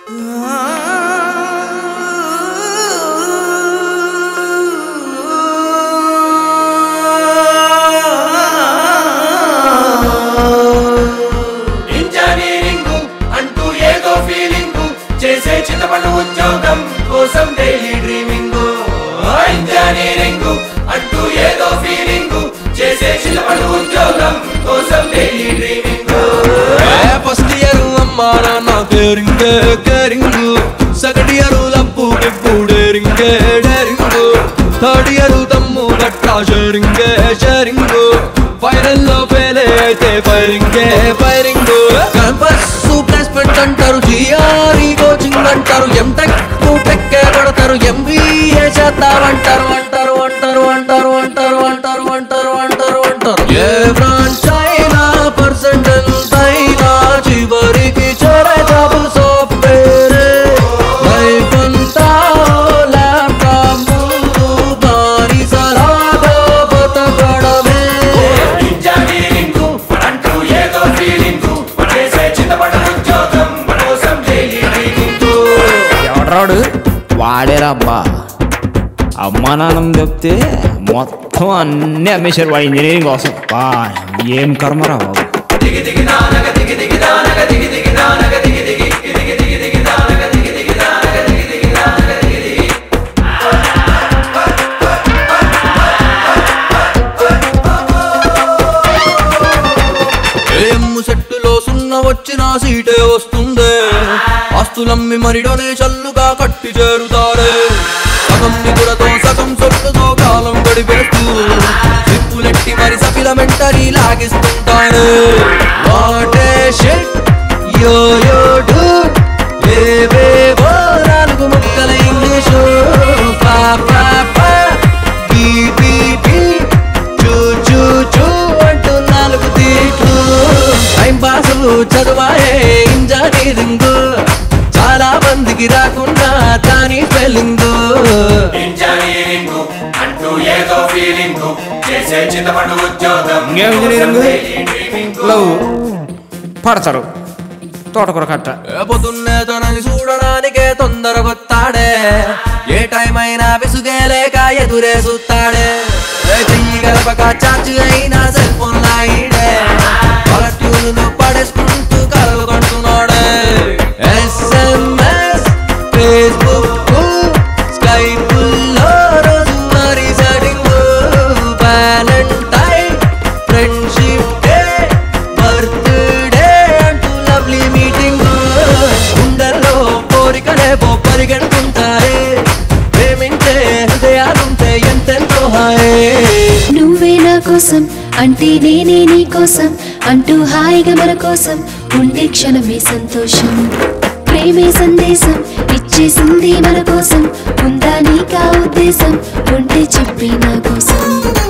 Engineering అంటూ ఏదో feeling చేసే చింతపండు ఉద్యోగం కోసం డైలీ డ్రీమింగ్ ఇంజనీరింగ్ అంటూ ఏదో ఫీలింగ్ చేసే చింతపండు ఉద్యోగం కోసం డైలీ డ్రీమింగ్ ఫస్ట్ ఇయర్ అమ్మా నాన్న కేరింగ్ కేరింగ్ సెకండ్ ఇయర్ లప్పు గిప్పు డేరింగ్ డేరింగ్ థర్డ్ ఇయర్ తమ్ము గట్ట షేరింగ్ షేరింగ్ ఫైనల్ లో ఫెయిల్ అయితే ఫైరింగ్ ఫైరింగ్ క్యాంపస్ ప్లేస్మెంట్ అంటారు జిఆర్ఈ కోచింగ్ అంటారు ఎంటెక్ టెక్ కొడతారు ఎంబీఏ చేద్దామంటారు అంటారు అంటారు అంటారు అంటారు అంటారు అంటారు అంటారు అంటారు ఏ బ్రాంచ్ అయినా పర్సెంటల్ అయినా చివరికి చొరే జాబు సాఫ్ట్వేర్ లైఫ్ అంతా ల్యాప్టాప్ ముందు బానిసలాగా బతకడమే ఇంజనీరింగ్ అంటూ ఏదో ఫీలింగ్ చేసే చింతపండు ఉద్యోగం కోసం డైలీ డ్రీమింగ్ ఎవడ్రాడు వాడేరా అబ్బా అమ్మా నాన్నమ్మ చెప్తే మొత్తం అన్నీ అమ్మేశారు వాడు ఇంజనీరింగ్ కోసం బా ఏం కర్మరా బాబు దిగి దిగి నానగ దిగి దిగి నానగ దిగి దిగి నానగ దిగి దిగి దిగి దిగి దిగి నానగ దిగి దిగి నానగ దిగి దిగి నానగ దిగి దిగి ఏం సెట్టులో సున్న వచ్చిన సీటే వస్తుందే ఆస్తులమ్మి మరి డొనేషన్లుగా కట్టి చేరుతారే సగం నిగురతో సగం సొట్టుతో కాలం గడిపేస్తూ సిప్పులెట్టి మరి సఫిలమెంటరీ లాగిస్తుంటారే వాటే షిట్ యో యో డు ఏవేవో నాలుగు ముక్కల ఇంగ్లీషు పా పా పా బీ బీ బీ చూ చూ చూ అంటూ నాలుగు తీట్లు టైం పాస్ చదువాయే ఇంజనీరింగ్ చాలా మందికి రాకుండా దాని స్పెల్లింగ్ ఇంజనీరింగ్ అంటూ ఏదో ఫీలింగ్ చేసే చింతపండు ఉద్యోగం ఇంకేం ఇంజనీరింగ్? కోసం daily dreaming. లవ్ పడతారు తోటకూర కట్ట పొద్దున్నే తనని చూడడానికే తొందరగొత్తాడే ఏ టైం అయినా విసుగే లేక ఎదురే చూస్తాడే ఏ చెయ్యి గలపక చార్జ్ అయినా సెల్ ఫోన్ లాయిడే పలట్యూను పడేసుకుంటూ కలలు కంటున్నాడే ఎస్ఎంఎస్ ఫేస్బుక్ స్కైపుల్లో రోజు మరి setting valentine friendship day birthday అంటూ లవ్లీ మీటింగ్ గుండెల్లో కోరికలే పో పరిగెడుతుంటారే ప్రేమించే హృదయాలుంటే ఎంతెంతో హాయే నువ్వే నా కోసం అంటే నేనే నీ కోసం అంటూ హాయిగా మన కోసం ఉండే క్షణమే సంతోషం ప్రేమే సందేశం ఇచ్చేసింది మన కోసం ఉందా నీకా ఉద్దేశం ఉంటే చెప్పి నా కోసం